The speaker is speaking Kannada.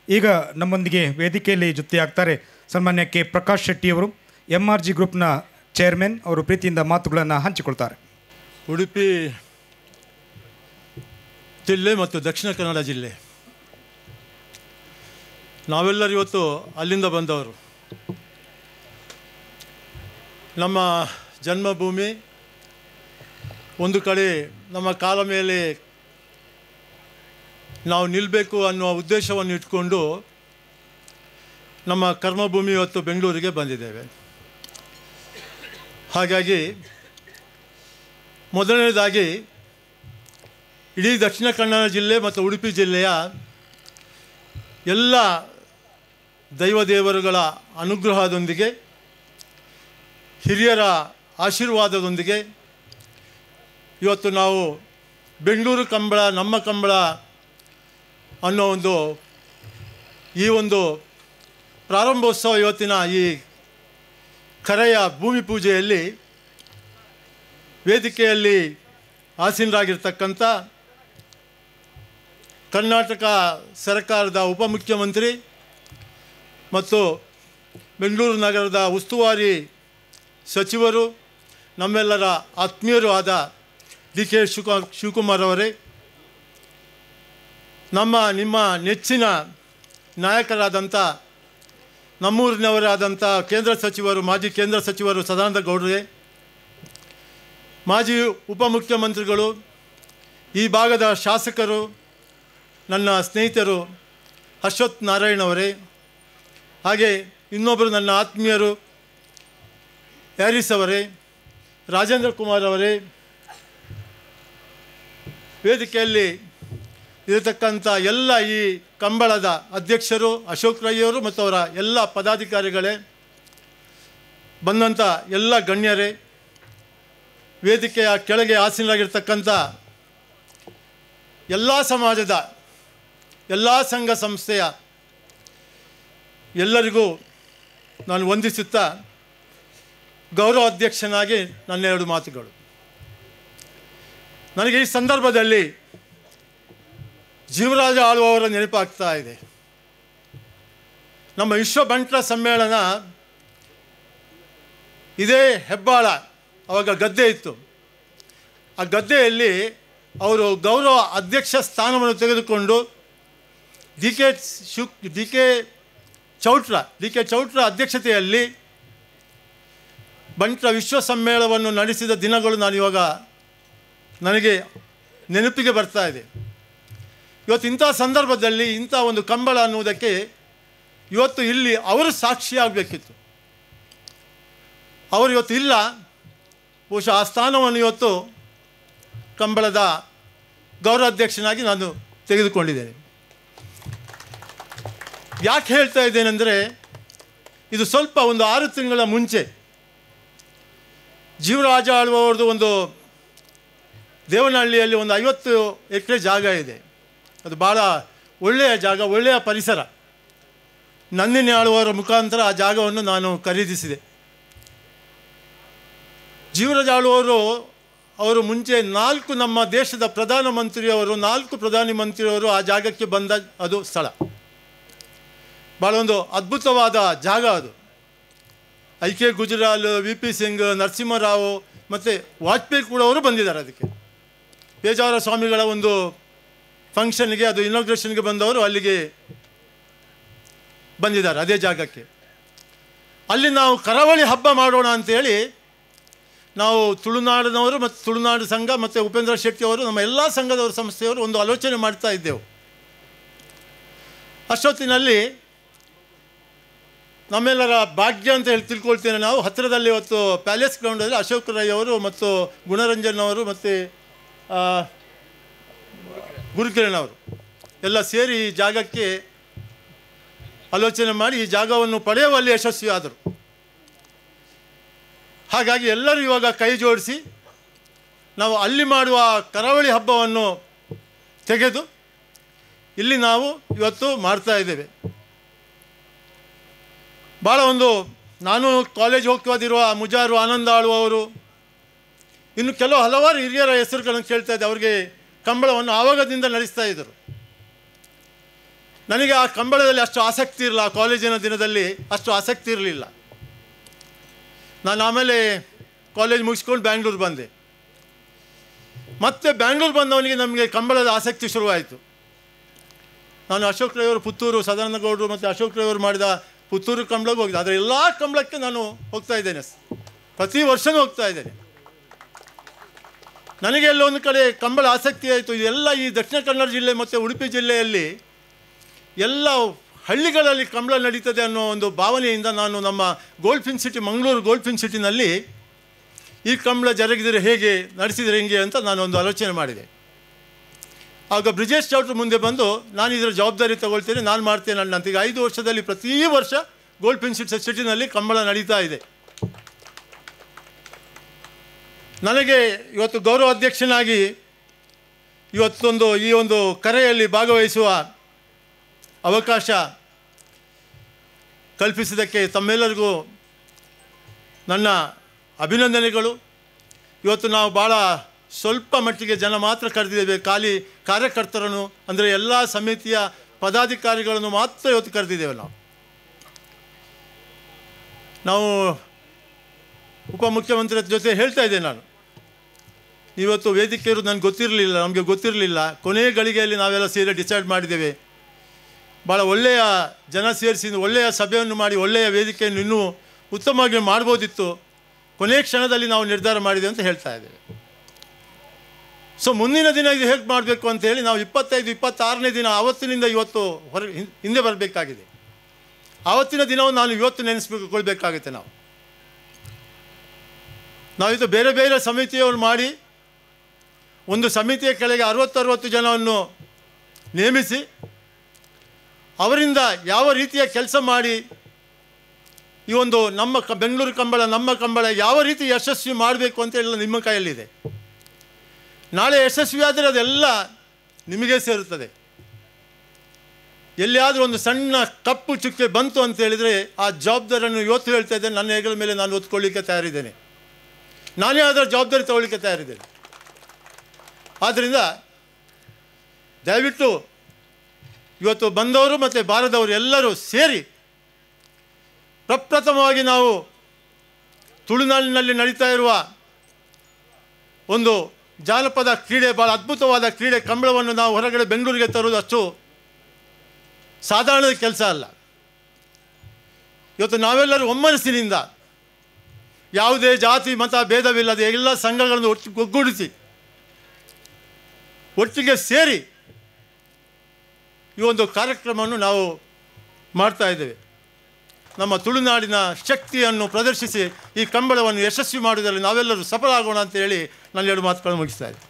ಈಗ ನಮ್ಮೊಂದಿಗೆ ವೇದಿಕೆಯಲ್ಲಿ ಜೊತೆಯಾಗ್ತಾರೆ ಸನ್ಮಾನ್ಯ ಕೆ ಪ್ರಕಾಶ್ ಶೆಟ್ಟಿಯವರು ಎಂ ಆರ್ ಜಿ ಗ್ರೂಪ್ನ ಚೇರ್ಮನ್ ಅವರು ಪ್ರೀತಿಯಿಂದ ಮಾತುಗಳನ್ನು ಹಂಚಿಕೊಳ್ತಾರೆ ಉಡುಪಿ ಜಿಲ್ಲೆ ಮತ್ತು ದಕ್ಷಿಣ ಕನ್ನಡ ಜಿಲ್ಲೆ ನಾವೆಲ್ಲರೂ ಇವತ್ತು ಅಲ್ಲಿಂದ ಬಂದವರು ನಮ್ಮ ಜನ್ಮಭೂಮಿ ಒಂದು ಕಡೆ ನಮ್ಮ ಕಾಲ ಮೇಲೆ ನಾವು ನಿಲ್ಲಬೇಕು ಅನ್ನುವ ಉದ್ದೇಶವನ್ನು ಇಟ್ಕೊಂಡು ನಮ್ಮ ಕರ್ಮಭೂಮಿ ಇವತ್ತು ಬೆಂಗಳೂರಿಗೆ ಬಂದಿದ್ದೇವೆ ಹಾಗಾಗಿ ಮೊದಲನೇದಾಗಿ ಇಡೀ ದಕ್ಷಿಣ ಕನ್ನಡ ಜಿಲ್ಲೆ ಮತ್ತು ಉಡುಪಿ ಜಿಲ್ಲೆಯ ಎಲ್ಲ ದೈವದೇವರುಗಳ ಅನುಗ್ರಹದೊಂದಿಗೆ ಹಿರಿಯರ ಆಶೀರ್ವಾದದೊಂದಿಗೆ ಇವತ್ತು ನಾವು ಬೆಂಗಳೂರು ಕಂಬಳ ನಮ್ಮ ಕಂಬಳ ಅನ್ನೋ ಒಂದು ಈ ಒಂದು ಪ್ರಾರಂಭೋತ್ಸವ ಇವತ್ತಿನ ಈ ಕರೆಯ ಭೂಮಿ ಪೂಜೆಯಲ್ಲಿ ವೇದಿಕೆಯಲ್ಲಿ ಆಸೀನರಾಗಿರ್ತಕ್ಕಂಥ ಕರ್ನಾಟಕ ಸರ್ಕಾರದ ಉಪಮುಖ್ಯಮಂತ್ರಿ ಮತ್ತು ಬೆಂಗಳೂರು ನಗರದ ಉಸ್ತುವಾರಿ ಸಚಿವರು ನಮ್ಮೆಲ್ಲರ ಆತ್ಮೀಯರು ಆದ ಡಿ ಕೆ ಶಿವಕ ಶಿವಕುಮಾರ್ ಅವರೇ ನಮ್ಮ ನಿಮ್ಮ ನೆಚ್ಚಿನ ನಾಯಕರಾದಂಥ ನಮ್ಮೂರಿನವರಾದಂಥ ಕೇಂದ್ರ ಸಚಿವರು ಮಾಜಿ ಕೇಂದ್ರ ಸಚಿವರು ಸದಾನಂದ ಗೌಡರೇ ಮಾಜಿ ಉಪಮುಖ್ಯಮಂತ್ರಿಗಳು ಈ ಭಾಗದ ಶಾಸಕರು ನನ್ನ ಸ್ನೇಹಿತರು ಅಶ್ವಥ್ ನಾರಾಯಣ್ ಅವರೇ ಹಾಗೆ ಇನ್ನೊಬ್ಬರು ನನ್ನ ಆತ್ಮೀಯರು ಹ್ಯಾರಿಸ್ ಅವರೇ ರಾಜೇಂದ್ರ ಕುಮಾರ್ ಅವರೇ ವೇದಿಕೆಯಲ್ಲಿ ಇರತಕ್ಕಂಥ ಎಲ್ಲ ಈ ಕಂಬಳದ ಅಧ್ಯಕ್ಷರು ಅಶೋಕ್ ರೈಯವರು ಮತ್ತು ಅವರ ಎಲ್ಲ ಪದಾಧಿಕಾರಿಗಳೇ ಬಂದಂಥ ಎಲ್ಲ ಗಣ್ಯರೇ ವೇದಿಕೆಯ ಕೆಳಗೆ ಆಸೀನರಾಗಿರ್ತಕ್ಕಂಥ ಎಲ್ಲ ಸಮಾಜದ ಎಲ್ಲ ಸಂಘ ಸಂಸ್ಥೆಯ ಎಲ್ಲರಿಗೂ ನಾನು ವಂದಿಸುತ್ತಾ ಗೌರವ ಅಧ್ಯಕ್ಷನಾಗಿ ನನ್ನ ಎರಡು ಮಾತುಗಳು ನನಗೆ ಈ ಸಂದರ್ಭದಲ್ಲಿ ಜೀವರಾಜ ಆಳುವವರ ನೆನಪಾಗ್ತಾ ಇದೆ ನಮ್ಮ ವಿಶ್ವ ಬಂಟ್ರ ಸಮ್ಮೇಳನ ಇದೇ ಹೆಬ್ಬಾಳ ಅವಾಗ ಗದ್ದೆ ಇತ್ತು ಆ ಗದ್ದೆಯಲ್ಲಿ ಅವರು ಗೌರವ ಅಧ್ಯಕ್ಷ ಸ್ಥಾನವನ್ನು ತೆಗೆದುಕೊಂಡು D K Shiv D K Chowta D K Chowta ಅಧ್ಯಕ್ಷತೆಯಲ್ಲಿ ಬಂಟ್ರ ವಿಶ್ವ ಸಮ್ಮೇಳನವನ್ನು ನಡೆಸಿದ ದಿನಗಳು ನಾನು ಇವಾಗ ನನಗೆ ನೆನಪಿಗೆ ಬರ್ತಾ ಇದೆ ಇವತ್ತು ಇಂಥ ಸಂದರ್ಭದಲ್ಲಿ ಇಂಥ ಒಂದು ಕಂಬಳ ಅನ್ನುವುದಕ್ಕೆ ಇವತ್ತು ಇಲ್ಲಿ ಅವರು ಸಾಕ್ಷಿಯಾಗಬೇಕಿತ್ತು ಅವರು ಇವತ್ತು ಇಲ್ಲ ಬಹುಶಃ ಆ ಸ್ಥಾನವನ್ನು ಇವತ್ತು ಕಂಬಳದ ಗೌರವಾಧ್ಯಕ್ಷನಾಗಿ ನಾನು ತೆಗೆದುಕೊಂಡಿದ್ದೇನೆ ಯಾಕೆ ಹೇಳ್ತಾ ಇದ್ದೇನೆಂದರೆ ಇದು ಸ್ವಲ್ಪ ಒಂದು ಆರು ತಿಂಗಳ ಮುಂಚೆ ಜೀವರಾಜ ಆಳುವವ್ರದ್ದು ಒಂದು ದೇವನಹಳ್ಳಿಯಲ್ಲಿ ಒಂದು ಐವತ್ತು ಎಕರೆ ಜಾಗ ಇದೆ ಅದು ಭಾಳ ಒಳ್ಳೆಯ ಜಾಗ ಒಳ್ಳೆಯ ಪರಿಸರ ನಂದಿನಿ ಆಳುವವರ ಮುಖಾಂತರ ಆ ಜಾಗವನ್ನು ನಾನು ಖರೀದಿಸಿದೆ ಜೀವರಾಜ ಆಳುವವರು ಅವರು ಮುಂಚೆ ನಾಲ್ಕು ನಮ್ಮ ದೇಶದ ಪ್ರಧಾನಮಂತ್ರಿಯವರು ನಾಲ್ಕು ಪ್ರಧಾನಿ ಮಂತ್ರಿಯವರು ಆ ಜಾಗಕ್ಕೆ ಬಂದ ಅದು ಸ್ಥಳ ಭಾಳ ಒಂದು ಅದ್ಭುತವಾದ ಜಾಗ ಅದು I K Gujral V P Singh Narasimha Rao ಮತ್ತು ವಾಜಪೇಯಿ ಕೂಡ ಅವರು ಬಂದಿದ್ದಾರೆ ಅದಕ್ಕೆ ಪೇಜಾವರ ಸ್ವಾಮಿಗಳ ಒಂದು ಫಂಕ್ಷನ್ಗೆ ಅದು ಇನಾಗ್ರೇಷನ್ಗೆ ಬಂದವರು ಅಲ್ಲಿಗೆ ಬಂದಿದ್ದಾರೆ ಅದೇ ಜಾಗಕ್ಕೆ ಅಲ್ಲಿ ನಾವು ಕರಾವಳಿ ಹಬ್ಬ ಮಾಡೋಣ ಅಂತೇಳಿ ನಾವು ತುಳುನಾಡಿನವರು ಮತ್ತು ತುಳುನಾಡು ಸಂಘ ಮತ್ತು ಉಪೇಂದ್ರ ಶೆಟ್ಟಿ ಅವರು ನಮ್ಮ ಎಲ್ಲ ಸಂಘದವರು ಸಂಸ್ಥೆಯವರು ಒಂದು ಆಲೋಚನೆ ಮಾಡ್ತಾ ಇದ್ದೆವು ಅಷ್ಟೊತ್ತಿನಲ್ಲಿ ನಮ್ಮೆಲ್ಲರ ಭಾಗ್ಯ ಅಂತ ಹೇಳಿ ತಿಳ್ಕೊಳ್ತೇನೆ ನಾವು ಹತ್ತಿರದಲ್ಲಿ ಇವತ್ತು ಪ್ಯಾಲೇಸ್ ಗ್ರೌಂಡಲ್ಲಿ ಅಶೋಕ್ ರೈ ಅವರು ಮತ್ತು ಗುಣರಂಜನ್ ಅವರು ಮತ್ತು ಆ, ಗುರುಕಿರಣ್ ಅವರು ಎಲ್ಲ ಸೇರಿ ಈ ಜಾಗಕ್ಕೆ ಆಲೋಚನೆ ಮಾಡಿ ಈ ಜಾಗವನ್ನು ಪಡೆಯುವಲ್ಲಿ ಯಶಸ್ವಿ ಆದರು ಹಾಗಾಗಿ ಎಲ್ಲರೂ ಇವಾಗ ಕೈ ಜೋಡಿಸಿ ನಾವು ಅಲ್ಲಿ ಮಾಡುವ ಕರಾವಳಿ ಹಬ್ಬವನ್ನು ತೆಗೆದು ಇಲ್ಲಿ ನಾವು ಇವತ್ತು ಮಾಡ್ತಾ ಇದ್ದೇವೆ ಭಾಳ ಒಂದು ನಾನು ಕಾಲೇಜ್ ಹೋಗ್ತಿರುವ ಮುಜಾರು ಆನಂದ ಆಳುವವರು ಇನ್ನು ಕೆಲವು ಹಲವಾರು ಹಿರಿಯರ ಹೆಸರುಗಳನ್ನು ಕೇಳ್ತಾ ಇದ್ದೆ ಅವರಿಗೆ ಕಂಬಳವನ್ನು ಆವಾಗದಿಂದ ನಡೆಸ್ತಾ ಇದ್ದರು ನನಗೆ ಆ ಕಂಬಳದಲ್ಲಿ ಅಷ್ಟು ಆಸಕ್ತಿ ಇರಲಿಲ್ಲ ಆ ಕಾಲೇಜಿನ ದಿನದಲ್ಲಿ ಅಷ್ಟು ಆಸಕ್ತಿ ಇರಲಿಲ್ಲ ನಾನು ಆಮೇಲೆ ಕಾಲೇಜ್ ಮುಗಿಸ್ಕೊಂಡು ಬ್ಯಾಂಗ್ಳೂರು ಬಂದೆ ಮತ್ತೆ ಬ್ಯಾಂಗ್ಳೂರು ಬಂದವನಿಗೆ ನಮಗೆ ಕಂಬಳದ ಆಸಕ್ತಿ ಶುರುವಾಯಿತು ನಾನು ಅಶೋಕ್ ರೈ ಅವರು ಪುತ್ತೂರು ಸದಾನಂದ ಗೌಡರು ಮತ್ತು ಅಶೋಕ್ ರೈ ಅವರು ಮಾಡಿದ ಪುತ್ತೂರು ಕಂಬಳಕ್ಕೆ ಹೋಗಿದ್ದೆ ಆದರೆ ಎಲ್ಲ ಕಂಬಳಕ್ಕೆ ನಾನು ಹೋಗ್ತಾ ಇದ್ದೇನೆ ಪ್ರತಿ ವರ್ಷವೂ ಹೋಗ್ತಾ ಇದ್ದೇನೆ ನನಗೆ ಎಲ್ಲೊಂದು ಕಡೆ ಕಂಬಳ ಆಸಕ್ತಿ ಆಯಿತು ಇದೆಲ್ಲ ಈ ದಕ್ಷಿಣ ಕನ್ನಡ ಜಿಲ್ಲೆ ಮತ್ತು ಉಡುಪಿ ಜಿಲ್ಲೆಯಲ್ಲಿ ಎಲ್ಲ ಹಳ್ಳಿಗಳಲ್ಲಿ ಕಂಬಳ ನಡೀತದೆ ಅನ್ನೋ ಒಂದು ಭಾವನೆಯಿಂದ ನಾನು ನಮ್ಮ ಗೋಲ್ಫಿನ್ ಸಿಟಿ ಮಂಗಳೂರು ಗೋಲ್ಫಿನ್ ಸಿಟಿನಲ್ಲಿ ಈ ಕಂಬಳ ಜರುಗಿದರೆ ಹೇಗೆ ನಡೆಸಿದರೆ ಹೆಂಗೆ ಅಂತ ನಾನು ಒಂದು ಆಲೋಚನೆ ಮಾಡಿದೆ ಆಗ ಬ್ರಿಜೇಶ್ ಚೌಟ್ರು ಮುಂದೆ ಬಂದು ನಾನು ಇದರ ಜವಾಬ್ದಾರಿ ತಗೊಳ್ತೇನೆ ನಾನು ಮಾಡ್ತೇನೆ ಅಂತ ಈಗ ಐದು ವರ್ಷದಲ್ಲಿ ಪ್ರತಿ ವರ್ಷ ಗೋಲ್ಫಿನ್ ಸಿಟಿ ಸಿಟಿನಲ್ಲಿ ಕಂಬಳ ನಡೀತಾ ಇದೆ ನನಗೆ ಇವತ್ತು ಗೌರವ ಅಧ್ಯಕ್ಷನಾಗಿ ಇವತ್ತೊಂದು ಈ ಒಂದು ಕರೆಯಲ್ಲಿ ಭಾಗವಹಿಸುವ ಅವಕಾಶ ಕಲ್ಪಿಸಿದ್ದಕ್ಕೆ ತಮ್ಮೆಲ್ಲರಿಗೂ ನನ್ನ ಅಭಿನಂದನೆಗಳು ಇವತ್ತು ನಾವು ಭಾಳ ಸ್ವಲ್ಪ ಮಟ್ಟಿಗೆ ಜನ ಮಾತ್ರ ಕರೆದಿದ್ದೇವೆ ಖಾಲಿ ಕಾರ್ಯಕರ್ತರನ್ನು ಅಂದರೆ ಎಲ್ಲ ಸಮಿತಿಯ ಪದಾಧಿಕಾರಿಗಳನ್ನು ಮಾತ್ರ ಇವತ್ತು ಕರೆದಿದ್ದೇವೆ ನಾವು ನಾವು ಉಪಮುಖ್ಯಮಂತ್ರಿ ಜೊತೆ ಹೇಳ್ತಾ ಇದ್ದೆ ನಾನು ಇವತ್ತು ವೇದಿಕೆ ಇರೋದು ನನಗೆ ಗೊತ್ತಿರಲಿಲ್ಲ ನಮಗೆ ಗೊತ್ತಿರಲಿಲ್ಲ ಕೊನೆಯ ಗಳಿಗೆಯಲ್ಲಿ ನಾವೆಲ್ಲ ಸೇರಿ ಡಿಸೈಡ್ ಮಾಡಿದ್ದೇವೆ ಭಾಳ ಒಳ್ಳೆಯ ಜನ ಸೇರಿಸಿ ಒಳ್ಳೆಯ ಸಭೆಯನ್ನು ಮಾಡಿ ಒಳ್ಳೆಯ ವೇದಿಕೆಯನ್ನು ಇನ್ನೂ ಉತ್ತಮವಾಗಿ ಮಾಡ್ಬೋದಿತ್ತು ಕೊನೆಯ ಕ್ಷಣದಲ್ಲಿ ನಾವು ನಿರ್ಧಾರ ಮಾಡಿದೆ ಅಂತ ಹೇಳ್ತಾ ಇದ್ದೇವೆ ಸೊ ಮುಂದಿನ ದಿನ ಇದು ಹೇಗೆ ಮಾಡಬೇಕು ಅಂತ ಹೇಳಿ ನಾವು ಇಪ್ಪತ್ತೈದು ಇಪ್ಪತ್ತಾರನೇ ದಿನ ಆವತ್ತಿನಿಂದ ಇವತ್ತು ಹೊರ ಹಿಂ- ಹಿಂದೆ ಬರಬೇಕಾಗಿದೆ ಆವತ್ತಿನ ದಿನವನ್ನು ನಾನು ಇವತ್ತು ನೆನೆಸ್ಕೊಳ್ಬೇಕಾಗುತ್ತೆ ನಾವು ನಾವಿದು ಬೇರೆ ಬೇರೆ ಸಮಿತಿಯವರು ಮಾಡಿ ಒಂದು ಸಮಿತಿಯ ಕೆಳಗೆ ಅರವತ್ತರವತ್ತು ಜನವನ್ನು ನೇಮಿಸಿ ಅವರಿಂದ ಯಾವ ರೀತಿಯ ಕೆಲಸ ಮಾಡಿ ಈ ಒಂದು ನಮ್ಮ ಕ ಬೆಂಗಳೂರು ಕಂಬಳ ನಮ್ಮ ಕಂಬಳ ಯಾವ ರೀತಿ ಯಶಸ್ವಿ ಮಾಡಬೇಕು ಅಂತ ಎಲ್ಲ ನಿಮ್ಮ ಕೈಯಲ್ಲಿದೆ ನಾಳೆ ಯಶಸ್ವಿ ಆದರೆ ಅದೆಲ್ಲ ನಿಮಗೆ ಸೇರುತ್ತದೆ ಎಲ್ಲಿಯಾದರೂ ಒಂದು ಸಣ್ಣ ಕಪ್ಪು ಚುಕ್ಕೆ ಬಂತು ಅಂತ ಹೇಳಿದರೆ ಆ ಜವಾಬ್ದಾರಿಯನ್ನು ಇವತ್ತು ಹೇಳ್ತಾ ಇದ್ದೇನೆ ನನ್ನ ಹೆಗಲ ಮೇಲೆ ನಾನು ಒತ್ಕೊಳ್ಳಿಕ್ಕೆ ತಯಾರಿದ್ದೇನೆ ನಾನೇ ಅದರ ಜವಾಬ್ದಾರಿ ತಗೊಳ್ಳಿಕ್ಕೆ ತಯಾರಿದ್ದೇನೆ ಆದ್ದರಿಂದ ದಯವಿಟ್ಟು ಇವತ್ತು ಬಂದವರು ಮತ್ತು ಬಾರದವರು ಎಲ್ಲರೂ ಸೇರಿ ಪ್ರಪ್ರಥಮವಾಗಿ ನಾವು ತುಳುನಾಡಿನಲ್ಲಿ ನಡೀತಾ ಇರುವ ಒಂದು ಜಾನಪದ ಕ್ರೀಡೆ ಭಾಳ ಅದ್ಭುತವಾದ ಕ್ರೀಡೆ ಕಂಬಳವನ್ನು ನಾವು ಹೊರಗಡೆ ಬೆಂಗಳೂರಿಗೆ ತರುವುದು ಅಷ್ಟು ಸಾಧಾರಣದ ಕೆಲಸ ಅಲ್ಲ ಇವತ್ತು ನಾವೆಲ್ಲರೂ ಒಮ್ಮನಸ್ಸಿನಿಂದ ಯಾವುದೇ ಜಾತಿ ಮತ ಭೇದವಿಲ್ಲದೆ ಎಲ್ಲ ಸಂಘಗಳನ್ನು ಒಟ್ಟು ಒಗ್ಗೂಡಿಸಿ ಒಟ್ಟಿಗೆ ಸೇರಿ ಈ ಒಂದು ಕಾರ್ಯಕ್ರಮವನ್ನು ನಾವು ಮಾಡ್ತಾ ಇದ್ದೇವೆ ನಮ್ಮ ತುಳುನಾಡಿನ ಶಕ್ತಿಯನ್ನು ಪ್ರದರ್ಶಿಸಿ ಈ ಕಂಬಳವನ್ನು ಯಶಸ್ವಿ ಮಾಡುವುದರಲ್ಲಿ ನಾವೆಲ್ಲರೂ ಸಫಲ ಆಗೋಣ ಅಂತ ಹೇಳಿ ನಾನು ಎರಡು ಮಾತುಗಳನ್ನು ಮುಗಿಸ್ತಾ ಇದ್ದೆ